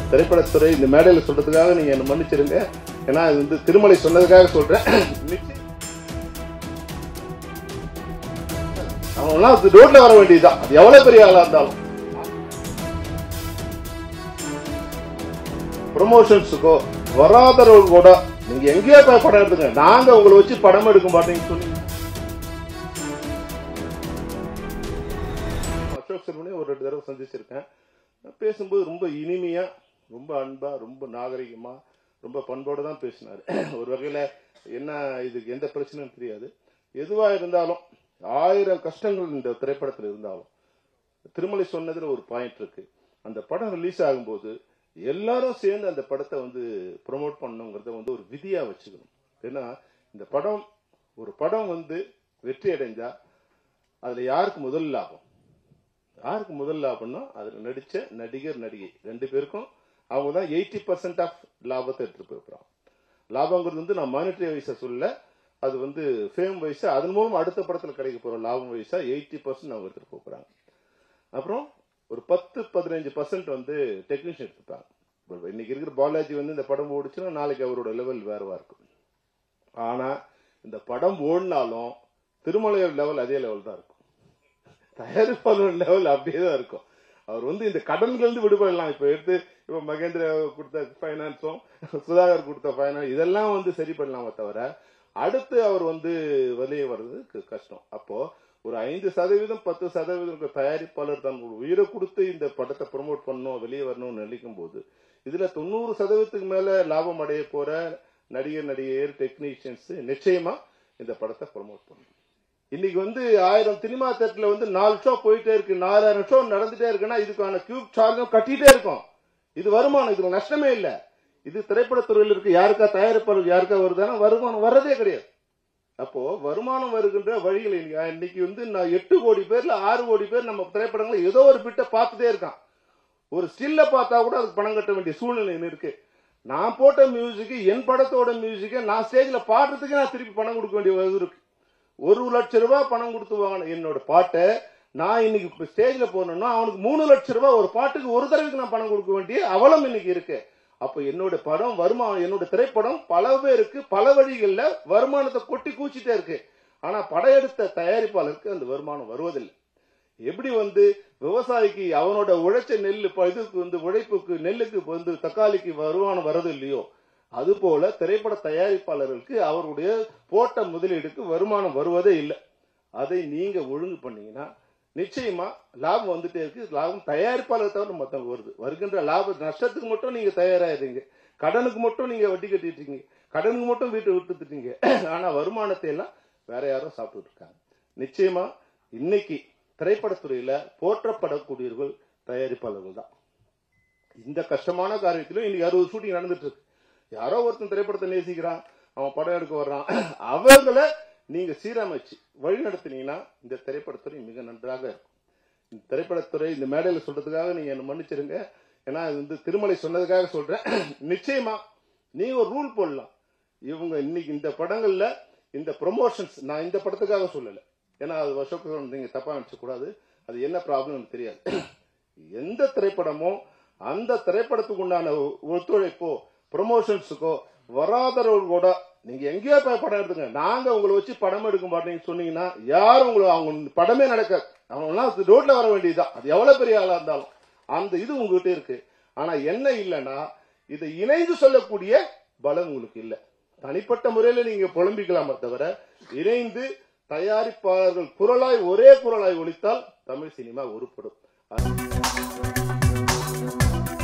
திரைப்படத்துறை இந்த மேடையில் சொல்றதுக்காக நீங்க என்ன மன்னிச்சிருங்க ஏன்னா இது வந்து திருமலை சொன்னதுக்காக சொல்றேன் நிச்சயம் அவங்களாம் ரோட்ல வர வேண்டியதுதான் அது எவ்வளவு பெரிய ஆளா இருந்தாலும் ப்ரொமோஷன்ஸுக்கோ வராதவர்கள் கூட நீங்க எங்கேயோ போய் படம் எடுத்துங்க நாங்க உங்களை வச்சு படம் எடுக்க மாட்டேங்கன்னு சொல்லி அசோக் செல்வனே ஒரு ரெண்டு தடவை சந்திச்சிருக்கேன் பேசும்போது ரொம்ப இனிமையா ரொம்ப அன்பா ரொம்ப நாகரிகமா ரொம்ப பண்போட தான் பேசினாரு ஒரு வகையில என்ன இதுக்கு எந்த பிரச்சனையும் தெரியாது எதுவா இருந்தாலும் ஆயிரம் கஷ்டங்கள் இந்த திரைப்படத்தில் இருந்தாலும் திருமலை சொன்னதுல ஒரு பாயிண்ட் இருக்கு அந்த படம் ரிலீஸ் ஆகும்போது எல்லாரும் சேர்ந்து அந்த படத்தை வந்து ப்ரோமோட் பண்ணணுங்கிறத வந்து ஒரு விதியா வச்சுக்கணும் ஏன்னா இந்த படம் ஒரு படம் வந்து வெற்றி அடைஞ்சா அதுல யாருக்கு முதல் லாபம் யாருக்கு முதல் லாபம்னா அதுல நடிச்ச நடிகர் நடிகை ரெண்டு பேருக்கும் அவங்க தான் எயிட்டி பர்சன்ட் ஆஃப் லாபத்தை எடுத்துட்டு போயிருக்கிறாங்க லாபங்கிறது வந்து நான் மானிட்டரி வைஸா சொல்ல அது வந்து ஃபேம் வைஸா அதன் மூலம் அடுத்த படத்துல கிடைக்க போற லாபம் வைஸா எயிட்டி பர்சன்ட் அவங்க எடுத்துட்டு போகிறாங்க அப்புறம் ஒரு பத்து பதினஞ்சு பர்சன்ட் வந்து டெக்னீஷியன் எடுத்துப்பாங்க இப்ப இன்னைக்கு இருக்கிற பாலாஜி வந்து இந்த படம் ஓடிச்சுன்னா நாளைக்கு அவரோட லெவல் வேறவா இருக்கும் ஆனா இந்த படம் ஓடினாலும் திருமலையோட லெவல் அதே லெவல் தான் இருக்கும் தயாரிப்பாளர் லெவல் அப்படியே தான் இருக்கும் அவர் வந்து இந்த கடன்கள் இருந்து விடுபடலாம் இப்ப எடுத்து இப்ப மகேந்திர கொடுத்த பைனான்ஸும் சுதாகர் கொடுத்த ஃபைனான்ஸ் இதெல்லாம் வந்து சரி பண்ணலாமே தவிர அடுத்து அவர் வந்து வெளியே வர்றது க- கஷ்டம் அப்போ ஒரு ஐந்து சதவீதம் பத்து சதவீதம் இருக்கிற தயாரிப்பாளர் தான் ஒரு உயிரை கொடுத்து இந்த படத்தை ப்ரமோட் பண்ணணும் வெளியே வரணும்னு நினைக்கும் போது இதுல தொண்ணூறு சதவீதத்துக்கு மேல லாபம் அடைய போற நடிகர் நடிகையர் டெக்னீஷியன்ஸ் நிச்சயமா இந்த படத்தை ப்ரமோட் பண்ணணும் இன்னைக்கு வந்து ஆயிரம் சினிமா தேட்டர்ல வந்து நாலு ஷோ போயிட்டே இருக்கு நாலாயிரம் ஷோ நடந்துட்டே இருக்குன்னா இதுக்கான கியூப் சார்ஜும் கட்டிட்டே இருக்கும் இது வருமானம் இதுல நஷ்டமே இல்ல இது திரைப்படத்துறையில் இருக்கு யாருக்கா தயாரிப்பாளர் யாருக்கா வருதானா வருமானம் வர்றதே கிடையாது அப்போ வருமானம் வருகின்ற வழிகள் இன்னைக்கு இன்னைக்கு வந்து நான் எட்டு கோடி பேர்ல ஆறு கோடி பேர் நம்ம திரைப்படங்களை ஏதோ ஒரு பிட்டை பார்த்துட்டே இருக்கான் ஒரு ஸ்டில்ல பார்த்தா கூட அதுக்கு பணம் கட்ட வேண்டிய சூழ்நிலை இருக்கு நான் போட்ட மியூசிக் என் படத்தோட மியூசிக்கை நான் ஸ்டேஜ்ல பாடுறதுக்கு நான் திருப்பி பணம் கொடுக்க வேண்டிய இது இருக்கு ஒரு லட்ச ரூபாய் பணம் கொடுத்து வாங்கின என்னோட பாட்டை நான் இன்னைக்கு ஸ்டேஜ்ல போனோம்னா அவனுக்கு மூணு லட்ச ரூபாய் ஒரு பாட்டுக்கு ஒரு தடவைக்கு நான் பணம் கொடுக்க வேண்டிய அவலம் இன்னைக்கு இருக்கு அப்ப என்னோட படம் வருமானம் என்னோட திரைப்படம் பல பேருக்கு பல வழிகள்ல வருமானத்தை கொட்டி கூச்சிட்டே இருக்கு ஆனா படம் எடுத்த தயாரிப்பாளருக்கு அந்த வருமானம் வருவதில்லை எப்படி வந்து விவசாயிக்கு அவனோட உழைச்ச நெல் இப்ப இதுக்கு வந்து உழைப்புக்கு நெல்லுக்கு வந்து தக்காளிக்கு வருமானம் வர்றது இல்லையோ அது போல திரைப்பட தயாரிப்பாளர்களுக்கு அவருடைய போட்ட முதலீடுக்கு வருமானம் வருவதே இல்லை அதை நீங்க ஒழுங்கு பண்ணீங்கன்னா நிச்சயமா லாபம் வந்துட்டே இருக்கு லாபம் தயாரிப்பாளர் தவிர மத்தவங்க வருது வருகின்ற லாப நஷ்டத்துக்கு மட்டும் நீங்க தயாராயிருங்க கடனுக்கு மட்டும் நீங்க வட்டி கட்டிட்டு இருக்கீங்க கடனுக்கு மட்டும் வீட்டை விட்டுட்டுட்டீங்க ஆனா வருமானத்தை எல்லாம் வேற யாரும் சாப்பிட்டு இருக்காங்க நிச்சயமா இன்னைக்கு திரைப்படத்துறையில போற்றப்படக்கூடியவர்கள் தயாரிப்பாளர்கள் தான் இந்த கஷ்டமான காரியத்திலும் இன்னைக்கு அறுபது ஷூட்டிங் நடந்துட்டு இருக்கு யாரோ ஒருத்தன் திரைப்படத்தை நேசிக்கிறான் அவன் படம் எடுக்க வர்றான் அவங்கள நீங்க சீரமைச்சு வழி நடத்தினீங்கன்னா இந்த திரைப்படத்துறை மிக நன்றாக இருக்கும் இந்த திரைப்படத்துறை இந்த மேடையில சொல்றதுக்காக நீங்க என்ன மன்னிச்சிருங்க ஏன்னா இது வந்து திருமலை சொன்னதுக்காக சொல்றேன் நிச்சயமா நீங்க ஒரு ரூல் போடலாம் இவங்க இன்னைக்கு இந்த படங்கள்ல இந்த ப்ரொமோஷன்ஸ் நான் இந்த படத்துக்காக சொல்லல ஏன்னா அது அசோக் நீங்க தப்பா நினைச்ச கூடாது அது என்ன ப்ராப்ளம் எனக்கு தெரியாது எந்த திரைப்படமோ அந்த திரைப்படத்துக்கு உண்டான ஒ- ஒத்துழைப்போ ப்ரொமோஷன்ஸுக்கோ வராதவர்கள் கூட நீங்க எங்கேயோ போய் படம் எடுத்துங்க நாங்க உங்களை வச்சு படம் எடுக்க மாட்டேங்கன்னு சொன்னீங்கன்னா யாரும் உங்களை அவங்க படமே நடக்க அவங்கலாம் ரோட்ல வர வேண்டியதுதான் அது எவ்வளவு பெரிய ஆளா இருந்தாலும் அந்த இது உங்ககிட்ட இருக்கு ஆனா என்ன இல்லைன்னா இதை இணைந்து சொல்லக்கூடிய பலம் உங்களுக்கு இல்ல தனிப்பட்ட முறையில நீங்க புலம்பிக்கலாமே தவிர இணைந்து தயாரிப்பாளர்கள் குரலாய் ஒரே குரலாய் ஒலித்தால் தமிழ் சினிமா உருப்படும்